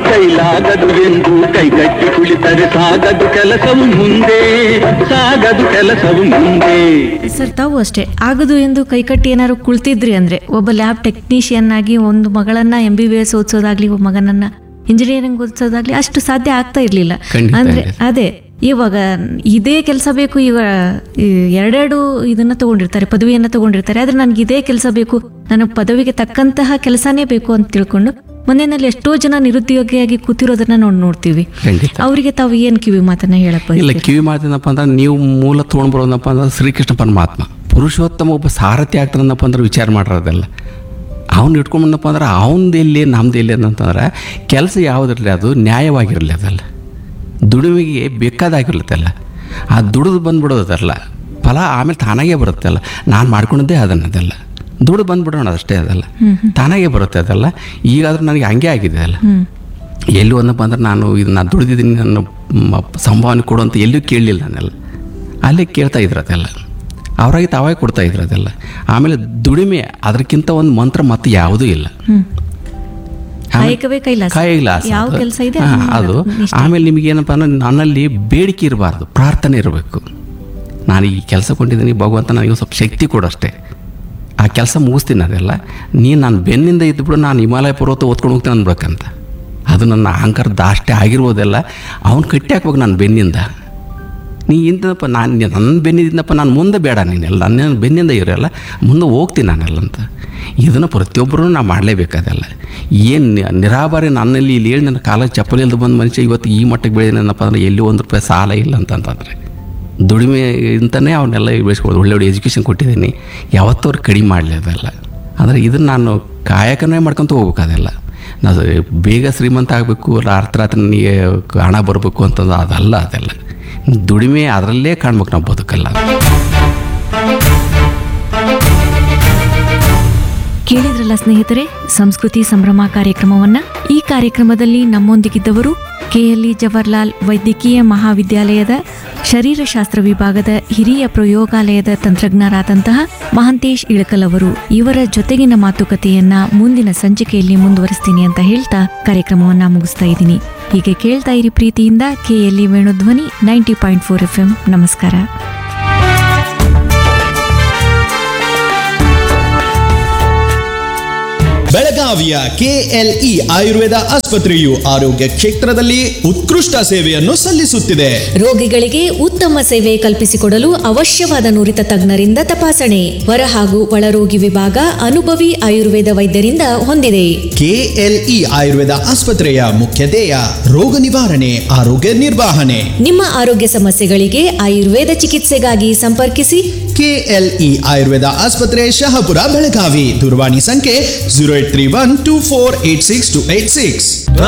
ಕೈಲಾಗದು ಎಂದು ಕೈಗಟ್ಟಿ ಕುಳಿತರೆ ಸಾಗದು ಕೆಲಸವು ಮುಂದೆ ಸಾಗದು ಕೆಲಸವು ಮುಂದೆ ಸರ್ ತಾವು ಅಷ್ಟೇ ಆಗದು ಎಂದು ಕೈಕಟ್ಟಿ ಏನಾದ್ರು ಕುಳಿತಿದ್ರಿ ಅಂದ್ರೆ ಒಬ್ಬ ಲ್ಯಾಬ್ ಟೆಕ್ನಿಷಿಯನ್ ಆಗಿ ಒಂದು ಮಗಳನ್ನ ಎಂ ಬಿ ಬಿ ಎಸ್ ಓದಿಸೋದಾಗ್ಲಿ ಒಬ್ಬ ಮಗನನ್ನ ಇಂಜಿನಿಯರಿಂಗ್ ಓದಿಸೋದಾಗ್ಲಿ ಅಷ್ಟು ಸಾಧ್ಯ ಆಗ್ತಾ ಇರ್ಲಿಲ್ಲ ಖಂಡಿತ ಅಂದ್ರೆ ಇಲ್ಲ. ಅದೇ ಇವಾಗ ಇದೇ ಕೆಲಸ ಬೇಕು ಈಗ ಈ ಎರಡೆರಡು ಇದನ್ನ ತಗೊಂಡಿರ್ತಾರೆ ಪದವಿಯನ್ನ ತಗೊಂಡಿರ್ತಾರೆ ಆದ್ರೆ ನನ್ಗೆ ಇದೇ ಕೆಲಸ ಬೇಕು ನನಗೆ ಪದವಿಗೆ ತಕ್ಕಂತಹ ಕೆಲಸನೇ ಬೇಕು ಅಂತ ತಿಳ್ಕೊಂಡು ಮನೆಯಲ್ಲಿ ಎಷ್ಟೋ ಜನ ನಿರುದ್ಯೋಗಿಯಾಗಿ ಕೂತಿರೋದನ್ನ ನಾವು ನೋಡ್ತೀವಿ ಖಂಡಿತ ಅವರಿಗೆ ತಾವು ಏನ್ ಕಿವಿ ಮಾತನ್ನ ಹೇಳಪ್ಪ ಇಲ್ಲ ಕಿವಿ ಮಾತೇನಪ್ಪ ಅಂದ್ರೆ ನೀವು ಮೂಲ ತೊಗೊಂಡು ಬರೋದಪ್ಪ ಅಂದ್ರೆ ಶ್ರೀಕೃಷ್ಣ ಪರಮಾತ್ಮ ಪುರುಷೋತ್ತಮ ಒಬ್ಬ ಸಾರಥಿ ಆಗ್ತಾನಪ್ಪ ಅಂದ್ರೆ ವಿಚಾರ ಮಾಡಿರೋದಲ್ಲ ಅವ್ನು ಇಟ್ಕೊಂಬಂದಪ್ಪ ಅಂದ್ರೆ ಅವನದು ಎಲ್ಲಿ ನಮ್ದು ಎಲ್ಲಿ ಅಂತಂದ್ರೆ ಕೆಲಸ ಯಾವುದಿರಲಿ ಅದು ನ್ಯಾಯವಾಗಿರಲಿ ಅದಲ್ಲ ದುಡಿಮೆಗೆ ಬೇಕಾದಾಗಿರ್ಲತ್ತಲ್ಲ ಆ ದುಡಿದು ಬಂದ್ಬಿಡೋದಲ್ಲ ಫಲ ಆಮೇಲೆ ತಾನಾಗೇ ಬರುತ್ತಲ್ಲ ನಾನು ಮಾಡ್ಕೊಂಡಿದ್ದೇ ಅದನ್ನದಲ್ಲ ದುಡ್ಡು ಬಂದ್ಬಿಡೋಣ ಅಷ್ಟೇ ಅದಲ್ಲ ತಾನಾಗೇ ಬರುತ್ತೆ ಅದಲ್ಲ ಈಗಾದ್ರೂ ನನಗೆ ಹಂಗೆ ಆಗಿದೆ ಅಲ್ಲ ಹ್ಮ್ ಎಲ್ಲಿ ಒಂದಪ್ಪ ಅಂದ್ರೆ ನಾನು ಇದು ನಾನು ದುಡಿದಿದ್ದೀನಿ ನನ್ನ ಮ- ಸಂಭಾವನೆ ಕೊಡು ಅಂತ ಎಲ್ಲೂ ಕೇಳಲಿಲ್ಲ ನಾನೆಲ್ಲ ಅಲ್ಲೇ ಕೇಳ್ತಾ ಇದ್ರು ಅದೆಲ್ಲ ಅವರಾಗಿ ತಾವೇ ಕೊಡ್ತಾ ಇದ್ರು ಅದೆಲ್ಲ ಆಮೇಲೆ ದುಡಿಮೆ ಅದಕ್ಕಿಂತ ಒಂದು ಮಂತ್ರ ಮತ್ತೆ ಯಾವುದೂ ಇಲ್ಲ ಹ್ಮ್ ಆಮೇಲೆ- ಕಾಯಕವೇ ಕೈಲಾಸ ಕೈಲಾಸ ಯಾವ ಅದು. ಕೆಲಸ ಇದೆ ಹಾ, ಅದನ್ನ ಅದು ನಿಷ್ಠೆ. ಆಮೇಲೆ ನಿಮಗೆ ಏನಪ್ಪ ಅಂದ್ರೆ ನನ್ನಲ್ಲಿ ಬೇಡಿಕೆ ಇರಬಾರ್ದು ಪ್ರಾರ್ಥನೆ ಇರಬೇಕು ನಾನು ಈ ಕೆಲಸ ಕೊಂಡಿದ್ದೀನಿ ಭಗವಂತ ನನಗೆ ಸ್ವಲ್ಪ ಶಕ್ತಿ ಕೊಡು ಅಷ್ಟೇ ಆ ಕೆಲಸ ಮುಗಿಸ್ತೀನಿ ಅದೆಲ್ಲ ನೀನು ನಾನು ಬೆನ್ನಿಂದ ಇದ್ಬಿಡು ನಾನು ಹಿಮಾಲಯ ಪರ್ವತ ಓದ್ಕೊಂಡು ಹೋಗ್ತೀನಿ ಅನ್ಬೇಕಂತ ಅದು ನನ್ನ ಅಹಂಕಾರ ದಾಷ್ಟೇ ಆಗಿರ್ಬೋದೆಲ್ಲ ಅವ್ನು ಕಟ್ಟಿ ಹಾಕ್ಬೇಕು ನಾನು ಬೆನ್ನಿಂದ ನೀ ಇಂತಪ್ಪ ನಾನು ನನ್ನ ಬೆನ್ನಿದಿಂದಪ್ಪ ನಾನು ಮುಂದೆ ಬೇಡ ನೀನೆಲ್ಲ ನನ್ನ ಬೆನ್ನಿಂದ ಇರಲ್ಲ ಮುಂದೆ ಹೋಗ್ತೀನಿ ನಾನೆಲ್ಲ ಅಂತ ಇದನ್ನು ಪ್ರತಿಯೊಬ್ಬರೂ ನಾ ಮಾಡಲೇಬೇಕಾದಲ್ಲ ಏನು ನಿರಾಬಾರಿ ನನ್ನಲ್ಲಿ ಇಲ್ಲಿ ಹೇಳಿ ನನ್ನ ಕಾಲ ಚಪ್ಪಲಿ ಇಲ್ದು ಬಂದ ಮನುಷ್ಯ ಇವತ್ತು ಈ ಮಟ್ಟಕ್ಕೆ ಬೆಳೆದಿನಪ್ಪ ಅಂದ್ರೆ ಎಲ್ಲಿ ಒಂದು ರೂಪಾಯಿ ಸಾಲ ಇಲ್ಲ ಅಂತಂತಂದರೆ ದುಡಿಮೆ ಇಂತನೇ ಅವನ್ನೆಲ್ಲ ಬೆಳೆಸ್ಕೊಳ್ಳೋದು ಒಳ್ಳೆ ಒಳ್ಳೆ ಎಜುಕೇಷನ್ ಕೊಟ್ಟಿದ್ದೀನಿ ಯಾವತ್ತೂ ಅವ್ರು ಕಡಿಮೆ ಮಾಡಲಿ ಅದೆಲ್ಲ ಅಂದರೆ ಇದನ್ನು ನಾನು ಕಾಯಕನೇ ಮಾಡ್ಕೊತ ಹೋಗ್ಬೇಕಾದೆಲ್ಲ ನಾವು ಬೇಗ ಶ್ರೀಮಂತ ಆಗಬೇಕು ರಾತ್ರಿ ನನಗೆ ಹಣ ಬರಬೇಕು ಅಂತಂದು ಅದಲ್ಲ ಅದೆಲ್ಲ ದುಡಿಮೆ ಅದರಲ್ಲೇ ಕಾಣ್ಬೇಕು ನಾವು ಬದುಕಲ್ಲ ಕೇಳಿದ್ರಲ್ಲ ಸ್ನೇಹಿತರೆ ಸಂಸ್ಕೃತಿ ಸಂಭ್ರಮ ಕಾರ್ಯಕ್ರಮವನ್ನ ಈ ಕಾರ್ಯಕ್ರಮದಲ್ಲಿ ನಮ್ಮೊಂದಿಗಿದ್ದವರು ಕೆಎಲ್ಇ ಜವಾಹರ್ಲಾಲ್ ವೈದ್ಯಕೀಯ ಮಹಾವಿದ್ಯಾಲಯದ ಶರೀರಶಾಸ್ತ್ರ ವಿಭಾಗದ ಹಿರಿಯ ಪ್ರಯೋಗಾಲಯದ ತಂತ್ರಜ್ಞರಾದಂತಹ ಮಹಾಂತೇಶ್ ಇಳಕಲ್ ಅವರು ಇವರ ಜೊತೆಗಿನ ಮಾತುಕತೆಯನ್ನ ಮುಂದಿನ ಸಂಚಿಕೆಯಲ್ಲಿ ಮುಂದುವರಿಸ್ತೀನಿ ಅಂತ ಹೇಳ್ತಾ ಕಾರ್ಯಕ್ರಮವನ್ನ ಮುಗಿಸ್ತಾ ಇದ್ದೀನಿ ಹೀಗೆ ಕೇಳ್ತಾ ಇರಿ ಪ್ರೀತಿಯಿಂದ KLE Venudhwani ninety point four F M ನಮಸ್ಕಾರ ಬೆಳಗಾವಿಯ ಕೆಎಲ್ಇ ಆಯುರ್ವೇದ ಆಸ್ಪತ್ರೆಯು ಆರೋಗ್ಯ ಕ್ಷೇತ್ರದಲ್ಲಿ ಉತ್ಕೃಷ್ಟ ಸೇವೆಯನ್ನು ಸಲ್ಲಿಸುತ್ತಿದೆ ರೋಗಿಗಳಿಗೆ ಉತ್ತಮ ಸೇವೆ ಕಲ್ಪಿಸಿಕೊಡಲು ಅವಶ್ಯವಾದ ನುರಿತ ತಜ್ಞರಿಂದ ತಪಾಸಣೆ ಹೊರ ಹಾಗೂ ಒಳರೋಗಿ ವಿಭಾಗ ಅನುಭವಿ ಆಯುರ್ವೇದ ವೈದ್ಯರಿಂದ ಹೊಂದಿದೆ ಕೆಎಲ್ಇ ಆಯುರ್ವೇದ ಆಸ್ಪತ್ರೆಯ ಮುಖ್ಯ ಧ್ಯೇಯ ರೋಗ ನಿವಾರಣೆ ಆರೋಗ್ಯ ನಿರ್ವಹಣೆ ನಿಮ್ಮ ಆರೋಗ್ಯ ಸಮಸ್ಯೆಗಳಿಗೆ ಆಯುರ್ವೇದ ಚಿಕಿತ್ಸೆಗಾಗಿ ಸಂಪರ್ಕಿಸಿ ಕೆಎಲ್ಇ ಆಯುರ್ವೇದ ಆಸ್ಪತ್ರೆ ಶಹಾಪುರ ಬೆಳಗಾವಿ ದೂರವಾಣಿ ಸಂಖ್ಯೆ zero eight three one two four eight six two eight six